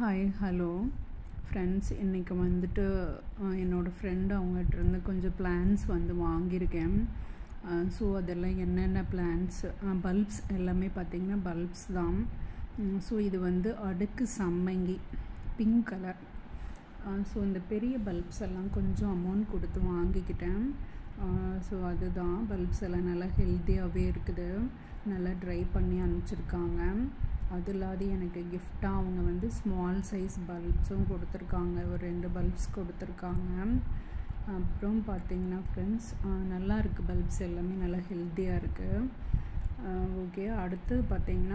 hi hello friends இன்றைக்கி வந்துட்டு அஹ், என்னோடய ஃப்ரெண்டு அவங்ககிட்டருந்து கொஞ்சம் பிளான்ஸ் வந்து வாங்கியிருக்கேன் ஸோ அதெல்லாம் என்னென்ன பிளான்ஸ் பல்ப்ஸ் எல்லாமே பார்த்திங்கன்னா பல்ப்ஸ் தான் ஸோ இது வந்து அடுக்கு சம்மங்கி பிங்க் கலர் ஸோ இந்த பெரிய பல்ப்ஸ் எல்லாம் கொஞ்சம் அமௌண்ட் கொடுத்து வாங்கிக்கிட்டேன் ஸோ அதுதான் பல்ப்ஸ் எல்லாம் நல்லா ஹெல்த்தியாகவே இருக்குது நல்லா ட்ரை பண்ணி அனுப்பிச்சிருக்காங்க அது இல்லாத எனக்கு கிஃப்டாக அவங்க வந்து ஸ்மால் சைஸ் பல்ப்ஸும் கொடுத்துருக்காங்க ஒரு ரெண்டு பல்ப்ஸ் கொடுத்துருக்காங்க அப்புறம் பார்த்தீங்கன்னா ஃப்ரெண்ட்ஸ் நல்லா இருக்குது பல்ப்ஸ் எல்லாமே நல்லா ஹெல்த்தியாக இருக்குது ஓகே அடுத்து பார்த்தீங்கன்னா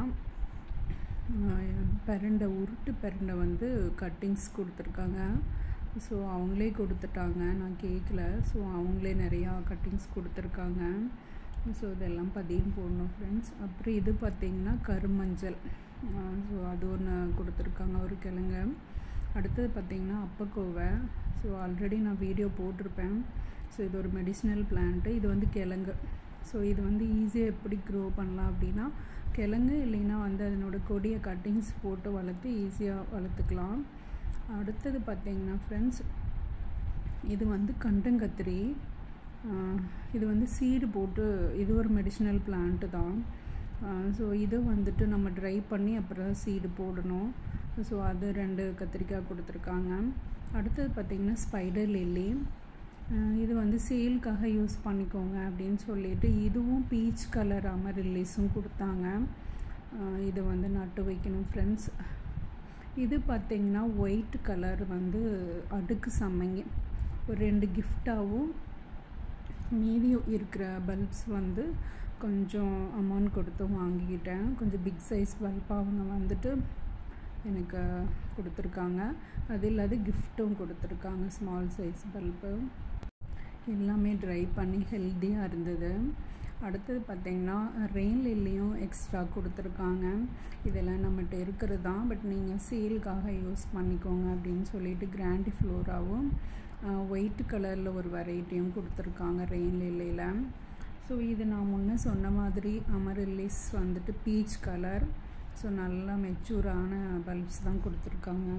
பெரண்டை உருட்டு பெரண்டை வந்து கட்டிங்ஸ் கொடுத்துருக்காங்க ஸோ அவங்களே கொடுத்துட்டாங்க நான் கேட்கல ஸோ அவங்களே நிறையா கட்டிங்ஸ் கொடுத்துருக்காங்க ஸோ இதெல்லாம் பதியம் போடணும் ஃப்ரெண்ட்ஸ் அப்புறம் இது பார்த்திங்கன்னா கருமஞ்சள் ஸோ அது ஒன்று கொடுத்துருக்காங்க ஒரு கிழங்கு அடுத்தது பார்த்திங்கன்னா அப்பக்கோவை ஸோ ஆல்ரெடி நான் வீடியோ போட்டிருப்பேன் ஸோ இது ஒரு மெடிசினல் பிளான்ட்டு இது வந்து கிழங்கு ஸோ இது வந்து ஈஸியாக எப்படி க்ரோ பண்ணலாம் அப்படின்னா கிழங்கு இல்லைன்னா வந்து அதனோட கொடியை கட்டிங்ஸ் போட்டு வளர்த்து ஈஸியாக வளர்த்துக்கலாம் அடுத்தது பார்த்திங்கன்னா ஃப்ரெண்ட்ஸ் இது வந்து கண்டங்கத்திரி இது வந்து சீடு போட்டு இது ஒரு மெடிசினல் பிளான்ட்டு தான் ஸோ இது வந்துட்டு நம்ம ட்ரை பண்ணி அப்புறம் சீடு போடணும் ஸோ அது ரெண்டு கத்திரிக்காய் கொடுத்துருக்காங்க அடுத்தது பார்த்திங்கன்னா ஸ்பைடர் லில்லி இது வந்து சேலுக்காக யூஸ் பண்ணிக்கோங்க அப்படின்னு சொல்லிட்டு இதுவும் பீச் கலர் அமரில்லிஸும் கொடுத்தாங்க இதை வந்து நட்டு வைக்கணும் ஃப்ரெண்ட்ஸ் இது பார்த்திங்கன்னா ஒயிட் கலர் வந்து அடுக்கு சமைங்க ஒரு ரெண்டு கிஃப்டாகவும் மீதி இருக்கிற பல்ப்ஸ் வந்து கொஞ்சம் அமௌண்ட் கொடுத்து வாங்கிக்கிட்டேன் கொஞ்சம் பிக் சைஸ் பல்ப் அவங்க வந்துட்டு எனக்கு கொடுத்துருக்காங்க அது இல்லாத கிஃப்ட்டும் கொடுத்துருக்காங்க ஸ்மால் சைஸ் பல்பு எல்லாமே ட்ரை பண்ணி ஹெல்த்தியாக இருந்தது அடுத்தது பார்த்திங்கன்னா ரெயின் லில்லியும் எக்ஸ்ட்ரா கொடுத்துருக்காங்க இதெல்லாம் நம்மகிட்ட இருக்கிறது தான் பட் நீங்கள் சேலுக்காக யூஸ் பண்ணிக்கோங்க அப்படின்னு சொல்லிட்டு கிராண்டி ஃப்ளோராவும் ஒயிட் கலரில் ஒரு வெரைட்டியும் கொடுத்துருக்காங்க ரெயின் லில்லியில் ஸோ இது நான் முன்னே சொன்ன மாதிரி அமரில்லிஸ் வந்துட்டு பீச் கலர் ஸோ நல்லா மெச்சூரான பல்ப்ஸ் தான் கொடுத்துருக்காங்க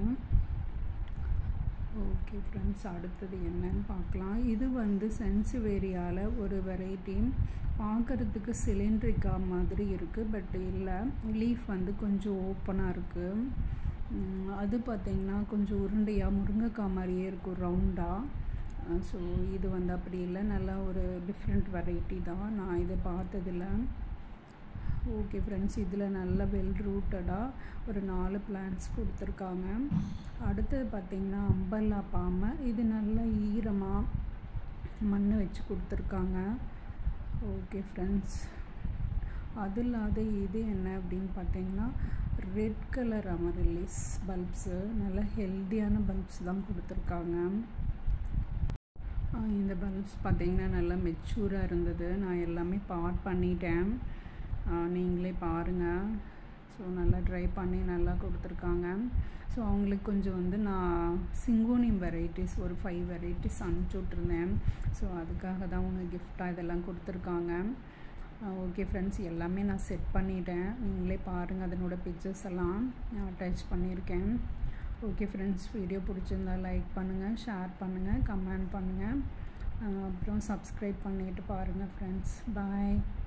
ஓகே ஃப்ரெண்ட்ஸ் அடுத்தது என்னன்னு பார்க்கலாம் இது வந்து சென்சிவேரியாவில் ஒரு வெரைட்டி பார்க்குறதுக்கு சிலிண்ட்ரிக்கா மாதிரி இருக்குது பட் இல்லை லீஃப் வந்து கொஞ்சம் ஓப்பனாக இருக்குது அது பார்த்திங்கன்னா கொஞ்சம் உருண்டையாக முருங்கைக்காய் மாதிரியே இருக்கும் ரவுண்டாக ஸோ இது வந்து அப்படி இல்லை நல்லா ஒரு டிஃப்ரெண்ட் வெரைட்டி தான் நான் இதை பார்த்ததில்ல ஓகே ஃப்ரெண்ட்ஸ் இதில் நல்ல வெல் ரூட்டடாக ஒரு நாலு பிளான்ஸ் கொடுத்துருக்காங்க அடுத்தது பார்த்திங்கன்னா அம்பல்லா பாமை இது நல்ல ஈரமாக மண் வச்சு கொடுத்துருக்காங்க ஓகே ஃப்ரெண்ட்ஸ் அது இல்லாத இது என்ன அப்படின்னு பார்த்தீங்கன்னா ரெட் கலர் அமரில்லிஸ் பல்ப்ஸு நல்ல ஹெல்த்தியான பல்ப்ஸ் தான் கொடுத்துருக்காங்க இந்த பல்ப்ஸ் பார்த்திங்கன்னா நல்லா மெச்சூராக இருந்தது நான் எல்லாமே பார்ட் பண்ணிட்டேன் நீங்களே பாருங்கள் ஸோ நல்லா ட்ரை பண்ணி நல்லா கொடுத்துருக்காங்க ஸோ அவங்களுக்கு கொஞ்சம் வந்து நான் சிங்கோனியம் வெரைட்டிஸ் ஒரு ஃபைவ் வெரைட்டிஸ் அனுப்பிச்சி விட்ருந்தேன் ஸோ அதுக்காக தான் அவங்க கிஃப்டாக இதெல்லாம் கொடுத்துருக்காங்க ஓகே ஃப்ரெண்ட்ஸ் எல்லாமே நான் செட் பண்ணிட்டேன் நீங்களே பாருங்கள் அதனோட பிக்சர்ஸ் எல்லாம் நான் அட்டாச் பண்ணியிருக்கேன் ஓகே ஃப்ரெண்ட்ஸ் வீடியோ பிடிச்சிருந்தா லைக் பண்ணுங்கள் ஷேர் பண்ணுங்கள் கமெண்ட் பண்ணுங்கள் அப்புறம் சப்ஸ்கிரைப் பண்ணிவிட்டு பாருங்கள் ஃப்ரெண்ட்ஸ் பாய்